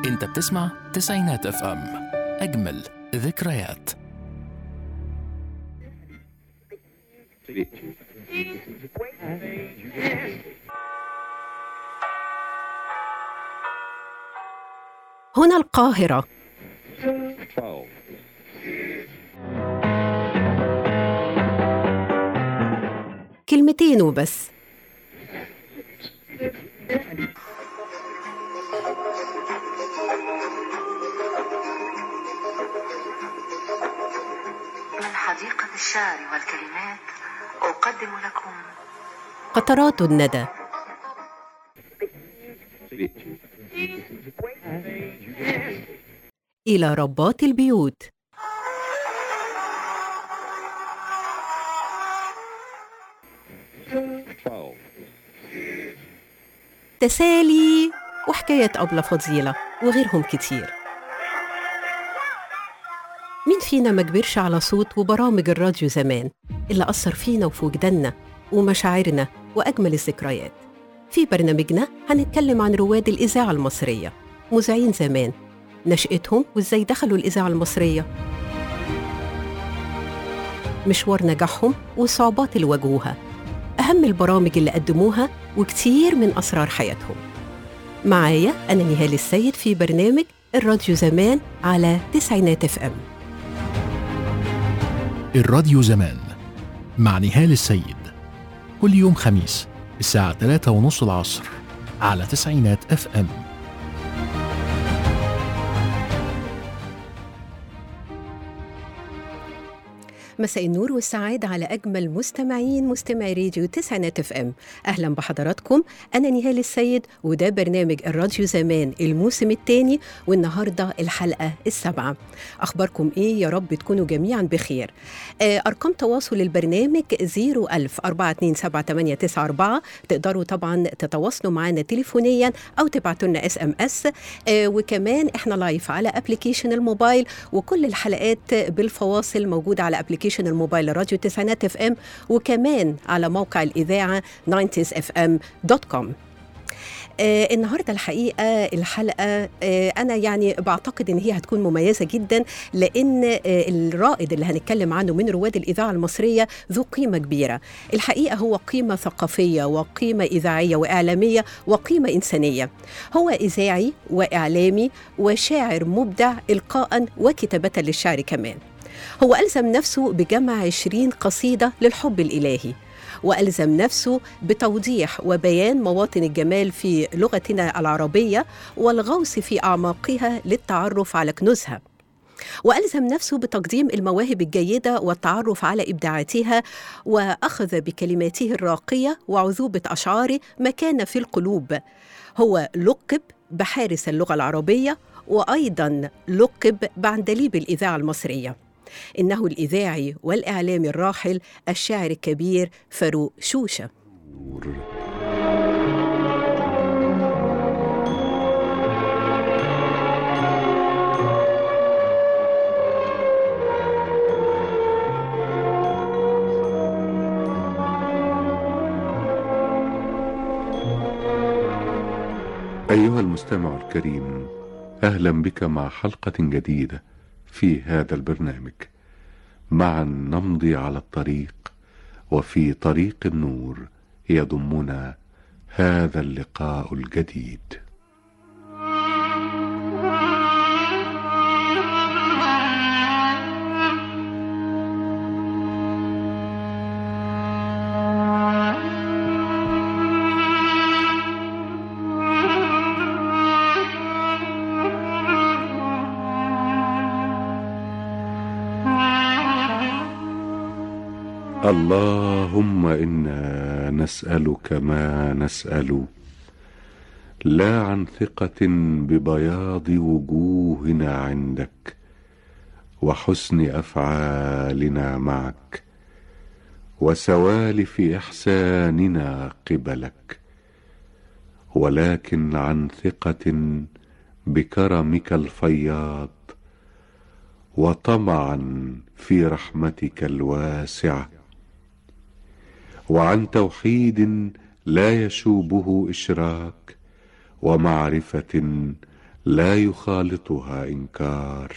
انت بتسمع تسعينات اف ام اجمل ذكريات هنا القاهرة كلمتين وبس من حديقة الشعر والكلمات أقدم لكم قطرات الندى إلى ربات البيوت تسالي وحكاية أبلة فضيلة وغيرهم كتير مين فينا ما كبرش على صوت وبرامج الراديو زمان اللي أثر فينا وفي وجداننا ومشاعرنا وأجمل الذكريات في برنامجنا هنتكلم عن رواد الإذاعة المصرية مذيعين زمان نشأتهم وإزاي دخلوا الإذاعة المصرية مشوار نجاحهم والصعوبات اللي واجهوها أهم البرامج اللي قدموها وكتير من أسرار حياتهم معايا أنا نهال السيد في برنامج الراديو زمان على تسعينات اف ام الراديو زمان مع نهال السيد كل يوم خميس الساعة 3 ونص العصر على تسعينات اف ام مساء النور والسعادة على أجمل مستمعين مستمعي راديو تسعينات اف ام أهلا بحضراتكم أنا نهال السيد وده برنامج الراديو زمان الموسم الثاني والنهاردة الحلقة السابعة أخباركم إيه يا رب تكونوا جميعا بخير آه، أرقام تواصل البرنامج 01000 427 تقدروا طبعا تتواصلوا معنا تليفونيا أو تبعتوا لنا اس ام اس وكمان احنا لايف على ابلكيشن الموبايل وكل الحلقات بالفواصل موجودة على ابلكيشن الموبايل راديو تسعينات اف ام وكمان على موقع الإذاعة 90sfm.com آه النهارده الحقيقه الحلقه آه انا يعني بعتقد ان هي هتكون مميزه جدا لان آه الرائد اللي هنتكلم عنه من رواد الاذاعه المصريه ذو قيمه كبيره الحقيقه هو قيمه ثقافيه وقيمه اذاعيه واعلاميه وقيمه انسانيه هو اذاعي واعلامي وشاعر مبدع القاء وكتابه للشعر كمان هو ألزم نفسه بجمع عشرين قصيدة للحب الإلهي وألزم نفسه بتوضيح وبيان مواطن الجمال في لغتنا العربية والغوص في أعماقها للتعرف على كنوزها وألزم نفسه بتقديم المواهب الجيدة والتعرف على إبداعاتها وأخذ بكلماته الراقية وعذوبة أشعاره مكان في القلوب هو لقب بحارس اللغة العربية وأيضا لقب بعندليب الإذاعة المصرية إنه الإذاعي والإعلامي الراحل الشاعر الكبير فاروق شوشة أيها المستمع الكريم أهلا بك مع حلقة جديدة في هذا البرنامج معا نمضي على الطريق وفي طريق النور يضمنا هذا اللقاء الجديد اللهم انا نسالك ما نسال لا عن ثقه ببياض وجوهنا عندك وحسن افعالنا معك وسوالف احساننا قبلك ولكن عن ثقه بكرمك الفياض وطمعا في رحمتك الواسعه وعن توحيد لا يشوبه اشراك ومعرفه لا يخالطها انكار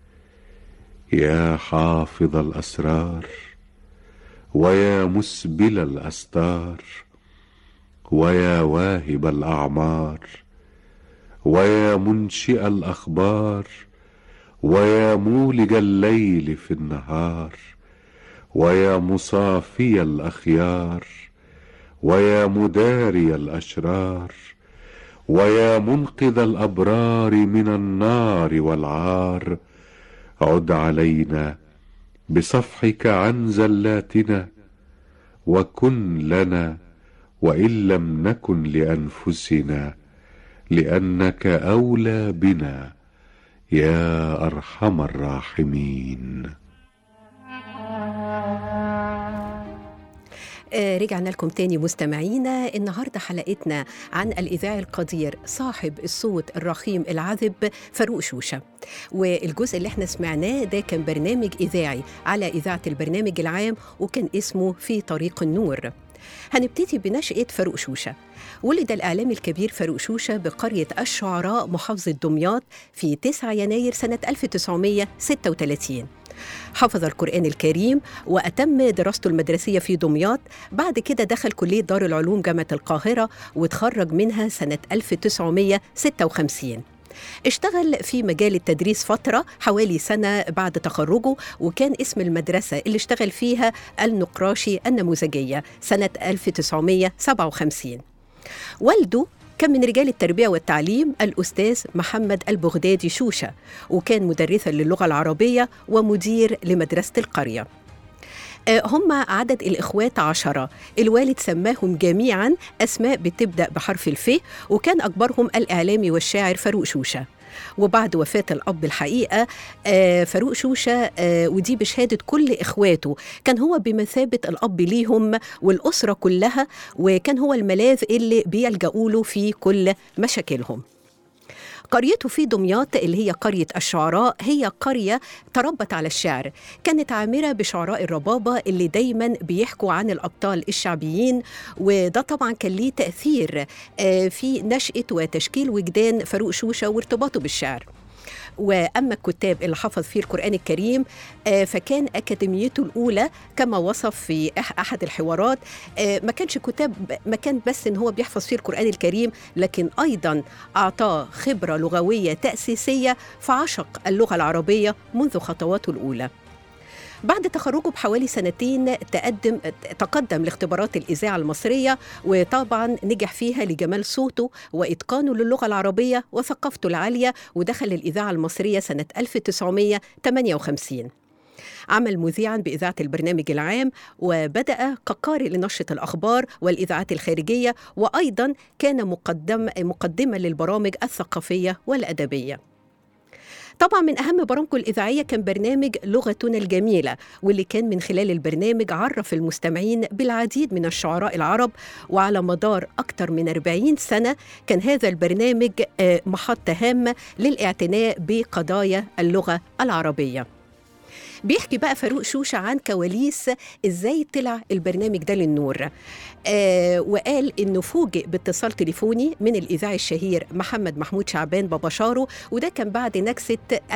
يا حافظ الاسرار ويا مسبل الاستار ويا واهب الاعمار ويا منشئ الاخبار ويا مولج الليل في النهار ويا مصافي الاخيار ويا مداري الاشرار ويا منقذ الابرار من النار والعار عد علينا بصفحك عن زلاتنا وكن لنا وان لم نكن لانفسنا لانك اولى بنا يا ارحم الراحمين آه، رجعنا لكم تاني مستمعينا النهاردة حلقتنا عن الإذاعي القدير صاحب الصوت الرخيم العذب فاروق شوشة والجزء اللي احنا سمعناه ده كان برنامج إذاعي على إذاعة البرنامج العام وكان اسمه في طريق النور هنبتدي بنشأة فاروق شوشة ولد الإعلامي الكبير فاروق شوشة بقرية الشعراء محافظة دمياط في 9 يناير سنة 1936 حفظ القرآن الكريم وأتم دراسته المدرسية في دمياط بعد كده دخل كلية دار العلوم جامعة القاهرة وتخرج منها سنة 1956 اشتغل في مجال التدريس فترة حوالي سنة بعد تخرجه وكان اسم المدرسة اللي اشتغل فيها النقراشي النموذجية سنة 1957 والده كان من رجال التربية والتعليم الأستاذ محمد البغدادي شوشة وكان مدرسا للغة العربية ومدير لمدرسة القرية آه، هم عدد الإخوات عشرة الوالد سماهم جميعا أسماء بتبدأ بحرف الف وكان أكبرهم الإعلامي والشاعر فاروق شوشة وبعد وفاة الأب الحقيقة آه، فاروق شوشة آه، ودي بشهادة كل إخواته كان هو بمثابة الأب ليهم والأسرة كلها وكان هو الملاذ اللي بيلجأوا له في كل مشاكلهم قريته في دمياط اللي هي قرية الشعراء هي قرية تربت على الشعر كانت عامرة بشعراء الربابة اللي دايما بيحكوا عن الأبطال الشعبيين وده طبعا كان ليه تأثير آه، في نشأة وتشكيل وجدان فاروق شوشة وارتباطه بالشعر واما الكتاب اللي حفظ فيه القران الكريم آه، فكان اكاديميته الاولى كما وصف في أح- احد الحوارات آه، ما كانش كتاب ما كان بس ان هو بيحفظ فيه القران الكريم لكن ايضا اعطاه خبره لغويه تاسيسيه فعشق اللغه العربيه منذ خطواته الاولى بعد تخرجه بحوالي سنتين تقدم تقدم لاختبارات الإذاعة المصرية وطبعا نجح فيها لجمال صوته وإتقانه للغة العربية وثقافته العالية ودخل الإذاعة المصرية سنة 1958 عمل مذيعا بإذاعة البرنامج العام وبدأ كقارئ لنشرة الأخبار والإذاعات الخارجية وأيضا كان مقدم مقدما للبرامج الثقافية والأدبية طبعا من أهم برامجه الإذاعية كان برنامج لغتنا الجميلة واللي كان من خلال البرنامج عرف المستمعين بالعديد من الشعراء العرب وعلى مدار أكثر من 40 سنة كان هذا البرنامج آه، محطة هامة للاعتناء بقضايا اللغة العربية بيحكي بقى فاروق شوشة عن كواليس ازاي طلع البرنامج ده للنور آه وقال انه فوجئ باتصال تليفوني من الاذاعي الشهير محمد محمود شعبان بابا شارو وده كان بعد نكسه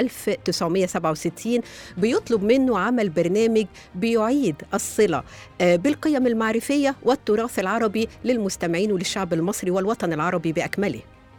1967 بيطلب منه عمل برنامج بيعيد الصله آه بالقيم المعرفيه والتراث العربي للمستمعين وللشعب المصري والوطن العربي باكمله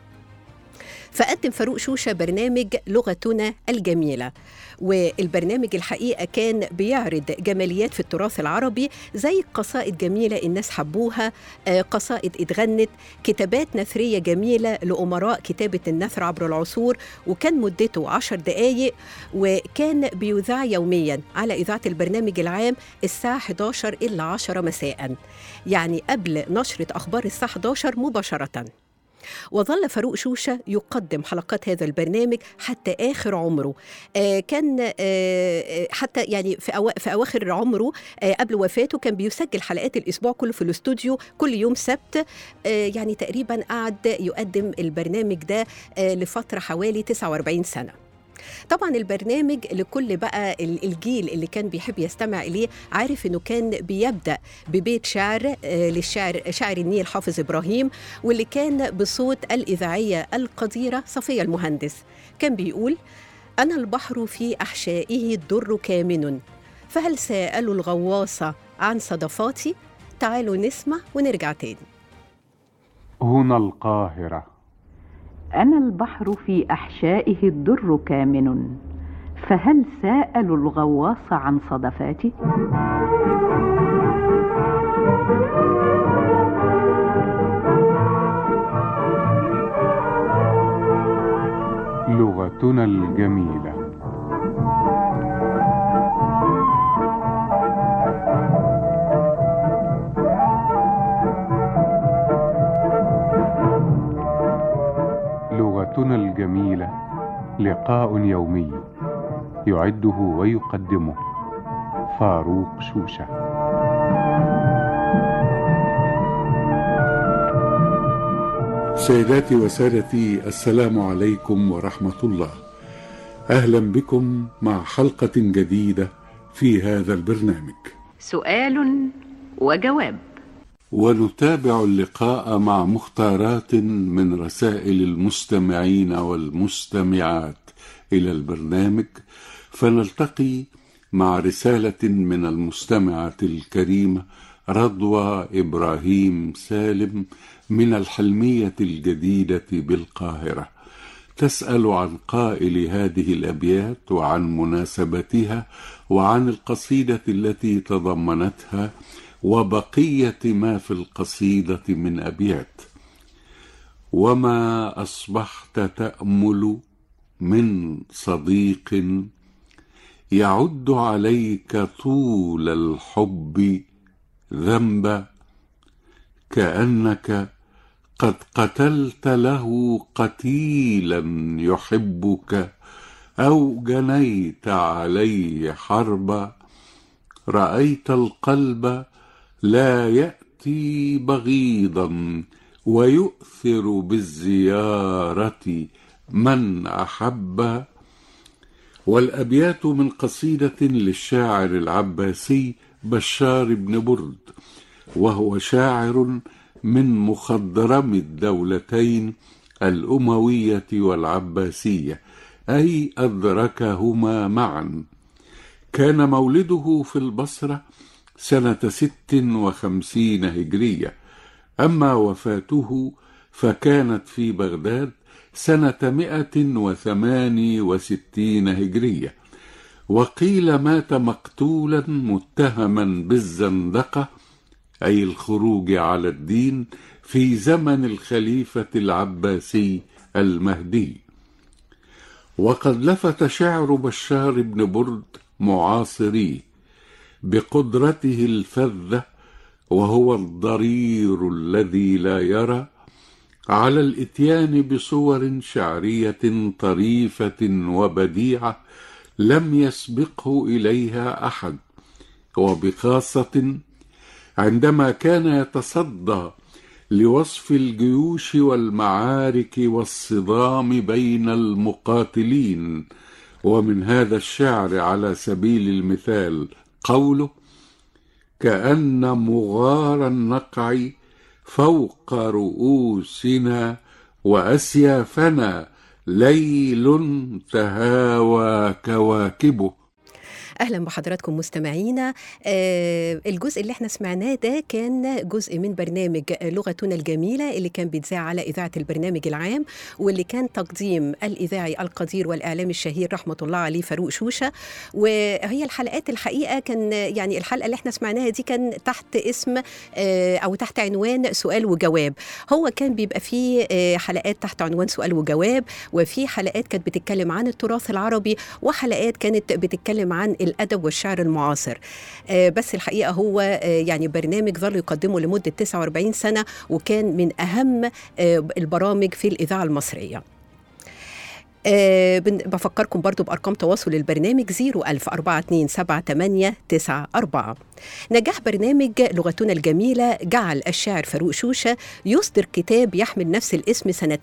فقدم فاروق شوشة برنامج لغتنا الجميلة والبرنامج الحقيقة كان بيعرض جماليات في التراث العربي زي قصائد جميلة الناس حبوها آه، قصائد اتغنت كتابات نثرية جميلة لأمراء كتابة النثر عبر العصور وكان مدته عشر دقايق وكان بيذاع يوميا على إذاعة البرنامج العام الساعة 11 إلى 10 مساء يعني قبل نشرة أخبار الساعة 11 مباشرةً وظل فاروق شوشة يقدم حلقات هذا البرنامج حتى آخر عمره آه كان آه آه، حتى يعني في, أوا في أواخر عمره آه قبل وفاته كان بيسجل حلقات الأسبوع كله في الاستوديو كل يوم سبت آه يعني تقريبا قعد يقدم البرنامج ده آه لفترة حوالي 49 سنة طبعا البرنامج لكل بقى ال- الجيل اللي كان بيحب يستمع إليه عارف إنه كان بيبدأ ببيت شعر آه، للشاعر شاعر النيل حافظ إبراهيم واللي كان بصوت الإذاعية القديرة صفية المهندس كان بيقول أنا البحر في أحشائه الدر كامن فهل سألوا الغواصة عن صدفاتي؟ تعالوا نسمع ونرجع تاني هنا القاهرة أنا البحر في أحشائه الدر كامن فهل سألوا الغواص عن صدفاتي؟ لغتنا الجميلة لغتنا الجميلة لقاء يومي يعده ويقدمه فاروق شوشه سيداتي وسادتي السلام عليكم ورحمة الله أهلا بكم مع حلقة جديدة في هذا البرنامج سؤال وجواب ونتابع اللقاء مع مختارات من رسائل المستمعين والمستمعات إلى البرنامج فنلتقي مع رسالة من المستمعة الكريمة رضوى إبراهيم سالم من الحلمية الجديدة بالقاهرة تسأل عن قائل هذه الأبيات وعن مناسبتها وعن القصيدة التي تضمنتها وبقية ما في القصيدة من أبيات وما أصبحت تأمل من صديق يعد عليك طول الحب ذنبا كأنك قد قتلت له قتيلا يحبك أو جنيت عليه حربا رأيت القلب لا يأتي بغيضا ويؤثر بالزيارة من أحب والأبيات من قصيدة للشاعر العباسي بشار بن برد وهو شاعر من مخضرم الدولتين الأموية والعباسية أي أدركهما معا كان مولده في البصرة سنة ست وخمسين هجرية أما وفاته فكانت في بغداد سنة مئة وثماني وستين هجرية وقيل مات مقتولا متهما بالزندقة أي الخروج على الدين في زمن الخليفة العباسي المهدي وقد لفت شعر بشار بن برد معاصريه بقدرته الفذة وهو الضرير الذي لا يرى على الاتيان بصور شعرية طريفة وبديعة لم يسبقه إليها أحد وبخاصة عندما كان يتصدى لوصف الجيوش والمعارك والصدام بين المقاتلين ومن هذا الشعر على سبيل المثال قوله كأن مغار النقع فوق رؤوسنا وأسيافنا ليل تهاوى كواكبه اهلا بحضراتكم مستمعينا آه الجزء اللي احنا سمعناه ده كان جزء من برنامج لغتنا الجميله اللي كان بيتذاع على اذاعه البرنامج العام واللي كان تقديم الاذاعي القدير والاعلامي الشهير رحمه الله عليه فاروق شوشه وهي الحلقات الحقيقه كان يعني الحلقه اللي احنا سمعناها دي كان تحت اسم آه او تحت عنوان سؤال وجواب هو كان بيبقى فيه آه حلقات تحت عنوان سؤال وجواب وفي حلقات كانت بتتكلم عن التراث العربي وحلقات كانت بتتكلم عن الادب والشعر المعاصر آه بس الحقيقه هو آه يعني برنامج ظل يقدمه لمده 49 سنه وكان من اهم آه البرامج في الاذاعه المصريه أه بن- بفكركم برضو بأرقام تواصل البرنامج 010427894 نجاح برنامج لغتنا الجميلة جعل الشاعر فاروق شوشة يصدر كتاب يحمل نفس الاسم سنة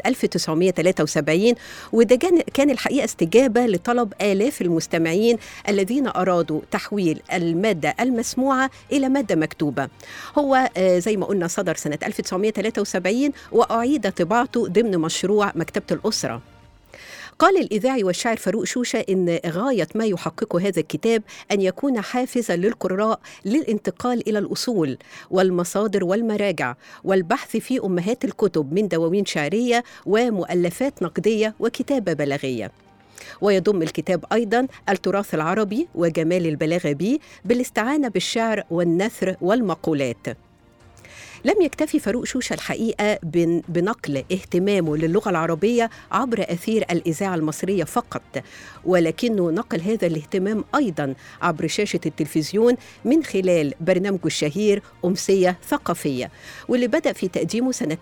1973 وده كان- كان الحقيقة استجابة لطلب آلاف المستمعين الذين أرادوا تحويل المادة المسموعة إلى مادة مكتوبة هو آه، زي ما قلنا صدر سنة 1973 وأعيد طباعته ضمن مشروع مكتبة الأسرة قال الإذاعي والشاعر فاروق شوشة إن غاية ما يحققه هذا الكتاب أن يكون حافزا للقراء للانتقال إلى الأصول والمصادر والمراجع والبحث في أمهات الكتب من دواوين شعرية ومؤلفات نقدية وكتابة بلاغية ويضم الكتاب أيضا التراث العربي وجمال البلاغة به بالاستعانة بالشعر والنثر والمقولات لم يكتفي فاروق شوشة الحقيقة بن- بنقل اهتمامه للغة العربية عبر أثير الإذاعة المصرية فقط ولكنه نقل هذا الاهتمام أيضا عبر شاشة التلفزيون من خلال برنامجه الشهير أمسية ثقافية واللي بدأ في تقديمه سنة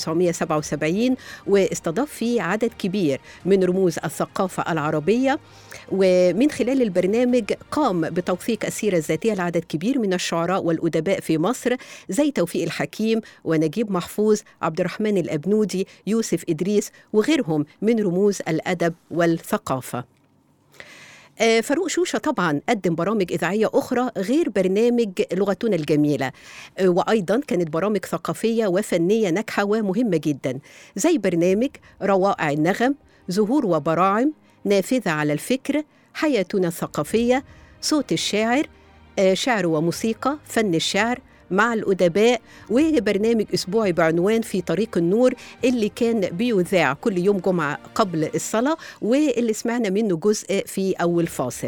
1977 واستضاف فيه عدد كبير من رموز الثقافة العربية ومن خلال البرنامج قام بتوثيق السيرة الذاتية لعدد كبير من الشعراء والأدباء في مصر زي توفيق الحكيم ونجيب محفوظ عبد الرحمن الأبنودي يوسف إدريس وغيرهم من رموز الأدب والثقافة آه، فاروق شوشة طبعا قدم برامج إذاعية أخرى غير برنامج لغتنا الجميلة آه، وأيضا كانت برامج ثقافية وفنية ناجحة ومهمة جدا زي برنامج روائع النغم زهور وبراعم نافذة على الفكر حياتنا الثقافية صوت الشاعر آه، شعر وموسيقى فن الشعر مع الأدباء وبرنامج أسبوعي بعنوان في طريق النور اللي كان بيذاع كل يوم جمعة قبل الصلاة واللي سمعنا منه جزء في أول فاصل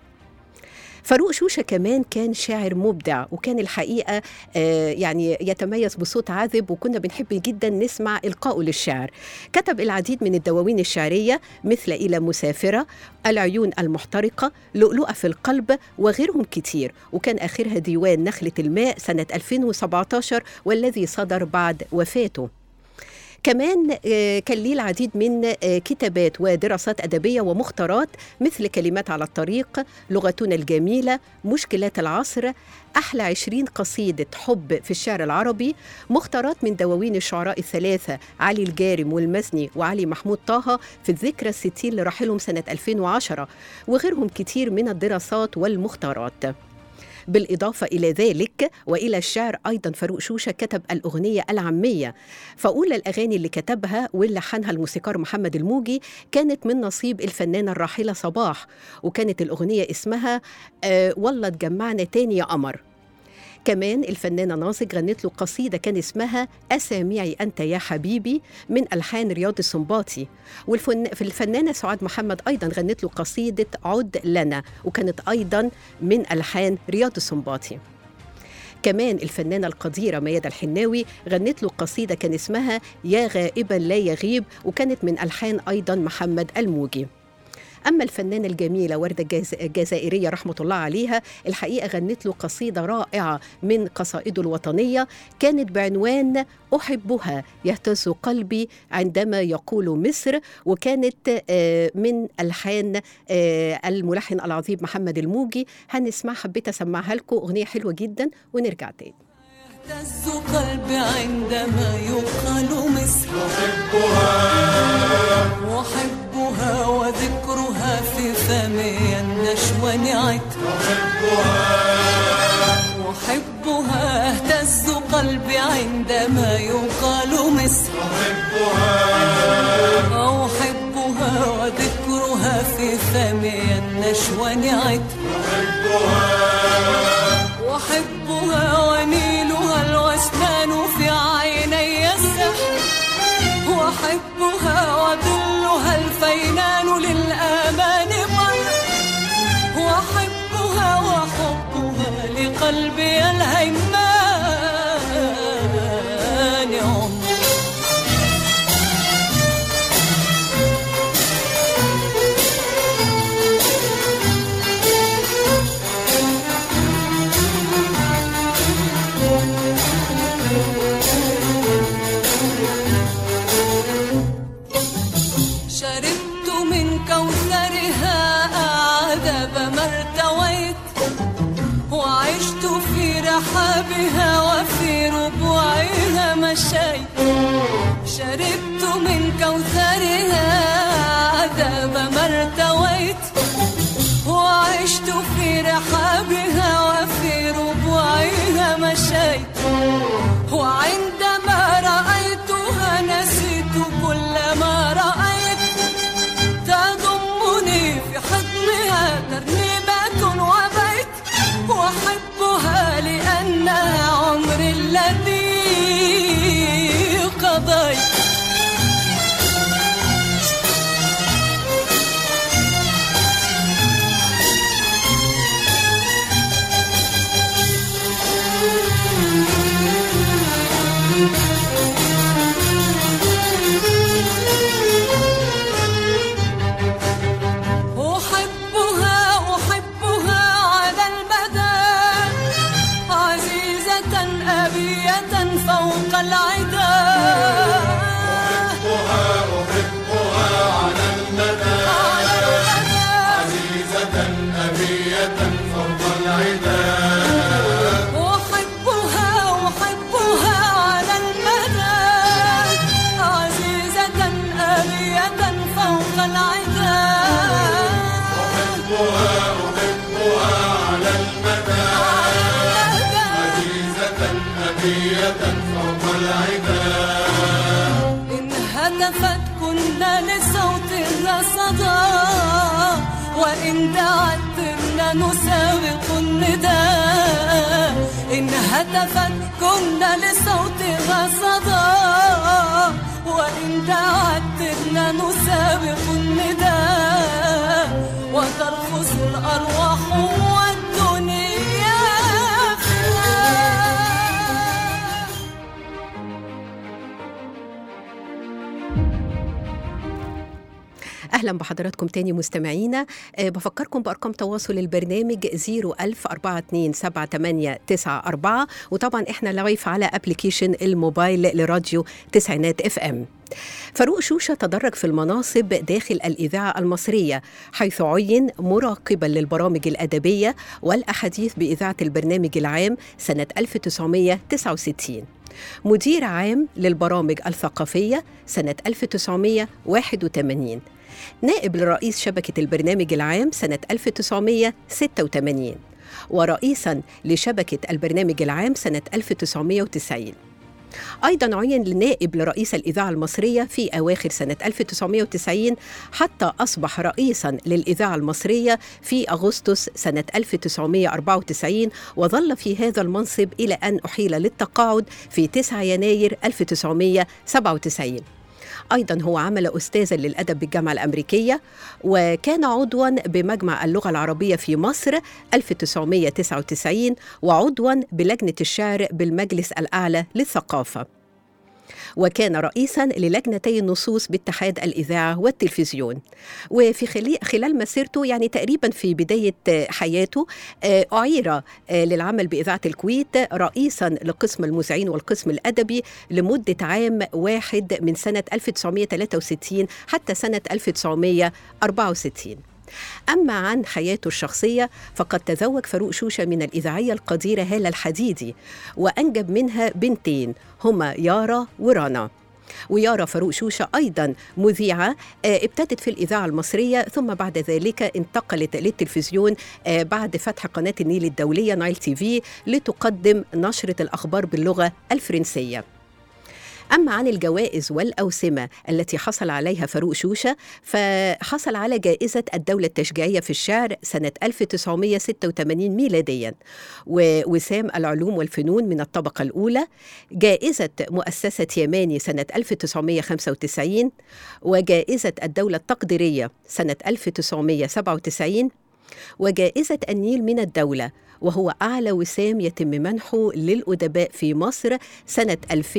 فاروق شوشة كمان كان شاعر مبدع وكان الحقيقة آه، يعني يتميز بصوت عذب وكنا بنحب جدا نسمع إلقائه للشعر كتب العديد من الدواوين الشعرية مثل إلى مسافرة العيون المحترقة لؤلؤة في القلب وغيرهم كتير وكان آخرها ديوان نخلة الماء سنة 2017 والذي صدر بعد وفاته كمان آه، كان ليه العديد من آه، كتابات ودراسات أدبية ومختارات مثل كلمات على الطريق لغتنا الجميلة مشكلات العصر أحلى عشرين قصيدة حب في الشعر العربي مختارات من دواوين الشعراء الثلاثة علي الجارم والمزني وعلي محمود طه في الذكرى الستين لرحلهم سنة 2010 وغيرهم كتير من الدراسات والمختارات بالإضافة إلى ذلك وإلى الشعر أيضا فاروق شوشة كتب الأغنية العامية فأولى الأغاني اللي كتبها واللي لحنها الموسيقار محمد الموجي كانت من نصيب الفنانة الراحلة صباح وكانت الأغنية اسمها آه والله اتجمعنا تاني يا قمر كمان الفنانة ناصج غنت له قصيدة كان اسمها أسامعي أنت يا حبيبي من ألحان رياض السنباطي والفنانة سعاد محمد أيضا غنت له قصيدة عد لنا وكانت أيضا من ألحان رياض السنباطي كمان الفنانة القديرة ميادة الحناوي غنت له قصيدة كان اسمها يا غائبا لا يغيب وكانت من ألحان أيضا محمد الموجي أما الفنانة الجميلة وردة الجز- الجزائرية رحمة الله عليها الحقيقة غنت له قصيدة رائعة من قصائده الوطنية كانت بعنوان أحبها يهتز قلبي عندما يقول مصر وكانت آه، من ألحان آه، الملحن العظيم محمد الموجي هنسمع حبيت أسمعها لكم أغنية حلوة جدا ونرجع تاني يهتز قلبي عندما يقال مصر أحبها وذكرها في فمي النشوى نعت أحبها اهتز قلبي عندما يقال مصر أحبها وذكرها في فمي النشوى نعت وحبها ونيلها الوسنان في عيني السحر وحبها وظلها الفينان للآمان بر وحبها وحبها لقلبي الهيمان عمر شربت من رحابها وفي ربوعها مشيت شربت من كوثرها عذاب ما ارتويت وعشت في رحابها وفي ربوعها مشيت وعندما رأيتها نسيت كل ما رأيت تضمني في حضنها ترنيبة وبيت وأحبها لأنها عمري الذي قضيت أحبها أحبها على المدى عزيزة أبية فوق العدا أحبها أحبها على المدى عزيزة أبية فوق العدا أحبها أحبها على المدى عزيزة أبية فوق العدا إن هتفت كنا لصوت الرصدا وإن دعتنا نسابق النداء إن هتفت كنا لصوت الرصدا وإن دعتنا نسابق النداء وترخص الأرواح والدنيا فيها أهلا بحضراتكم تاني مستمعينا أه بفكركم بأرقام تواصل البرنامج 010427894 وطبعا احنا لايف على ابلكيشن الموبايل لراديو تسعينات اف ام فاروق شوشة تدرج في المناصب داخل الإذاعة المصرية حيث عين مراقبا للبرامج الأدبية والأحاديث بإذاعة البرنامج العام سنة 1969 مدير عام للبرامج الثقافية سنة 1981 نائب لرئيس شبكة البرنامج العام سنة 1986 ورئيسا لشبكة البرنامج العام سنة 1990 أيضا عين لنائب لرئيس الإذاعة المصرية في أواخر سنة 1990 حتى أصبح رئيسا للإذاعة المصرية في أغسطس سنة 1994 وظل في هذا المنصب إلى أن أحيل للتقاعد في 9 يناير 1997 أيضا هو عمل أستاذا للأدب بالجامعة الأمريكية وكان عضوا بمجمع اللغة العربية في مصر 1999 وعضوا بلجنة الشعر بالمجلس الأعلى للثقافة وكان رئيسا للجنتي النصوص باتحاد الإذاعة والتلفزيون وفي خلي- خلال مسيرته يعني تقريبا في بداية آه، حياته آه، أعير آه، للعمل بإذاعة الكويت رئيسا لقسم المذيعين والقسم الأدبي لمدة عام واحد من سنة 1963 حتى سنة 1964 أما عن حياته الشخصية فقد تزوج فاروق شوشة من الإذاعية القديرة هالة الحديدي وأنجب منها بنتين هما يارا ورنا ويارا فاروق شوشة أيضا مذيعة آه، ابتدت في الإذاعة المصرية ثم بعد ذلك انتقلت للتلفزيون آه، بعد فتح قناة النيل الدولية نايل تي في لتقدم نشرة الأخبار باللغة الفرنسية أما عن الجوائز والأوسمة التي حصل عليها فاروق شوشة فحصل على جائزة الدولة التشجيعية في الشعر سنة 1986 ميلاديا ووسام العلوم والفنون من الطبقة الأولى جائزة مؤسسة يماني سنة 1995 وجائزة الدولة التقديرية سنة 1997 وجائزة النيل من الدولة وهو أعلى وسام يتم منحه للأدباء في مصر سنة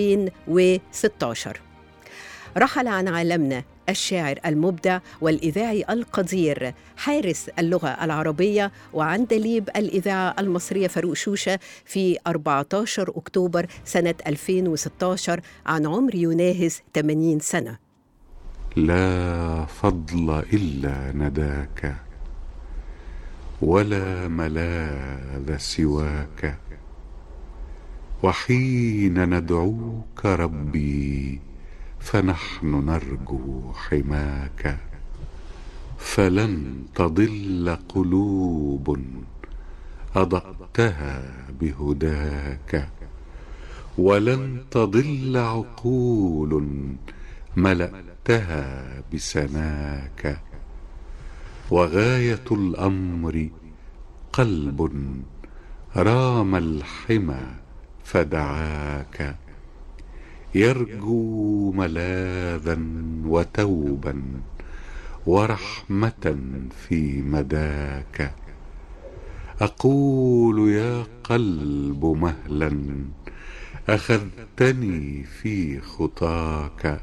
2016 رحل عن عالمنا الشاعر المبدع والإذاعي القدير حارس اللغة العربية وعندليب الإذاعة المصرية فاروق شوشة في 14 أكتوبر سنة 2016 عن عمر يناهز 80 سنة لا فضل الا نداك ولا ملاذ سواك وحين ندعوك ربي فنحن نرجو حماك فلن تضل قلوب اضاتها بهداك ولن تضل عقول ملاتها بسناك وغايه الامر قلب رام الحمى فدعاك يرجو ملاذا وتوبا ورحمه في مداك اقول يا قلب مهلا اخذتني في خطاك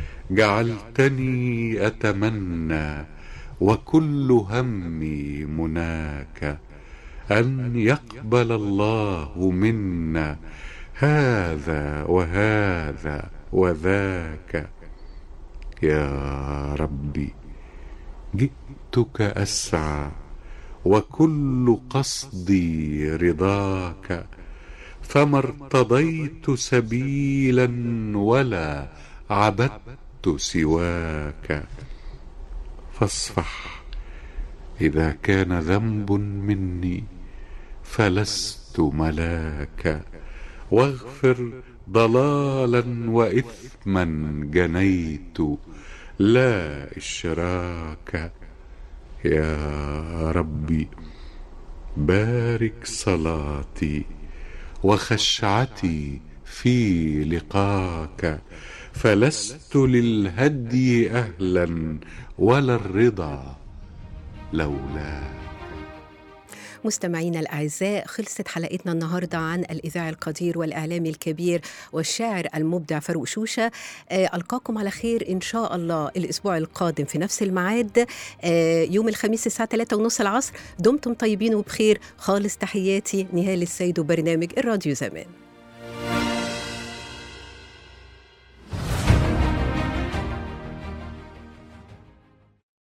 جعلتني اتمنى وكل همي مناك ان يقبل الله منا هذا وهذا وذاك يا ربي جئتك اسعى وكل قصدي رضاك فما ارتضيت سبيلا ولا عبدت سواك فاصفح اذا كان ذنب مني فلست ملاك واغفر ضلالا واثما جنيت لا اشراك يا ربي بارك صلاتي وخشعتي في لقاك فلست للهدي اهلا ولا الرضا لولاك مستمعينا الأعزاء خلصت حلقتنا النهاردة عن الإذاعي القدير والإعلامي الكبير والشاعر المبدع فاروق شوشة آه، ألقاكم على خير إن شاء الله الأسبوع القادم في نفس الميعاد آه، يوم الخميس الساعة 3 ونص العصر دمتم طيبين وبخير خالص تحياتي نهال السيد وبرنامج الراديو زمان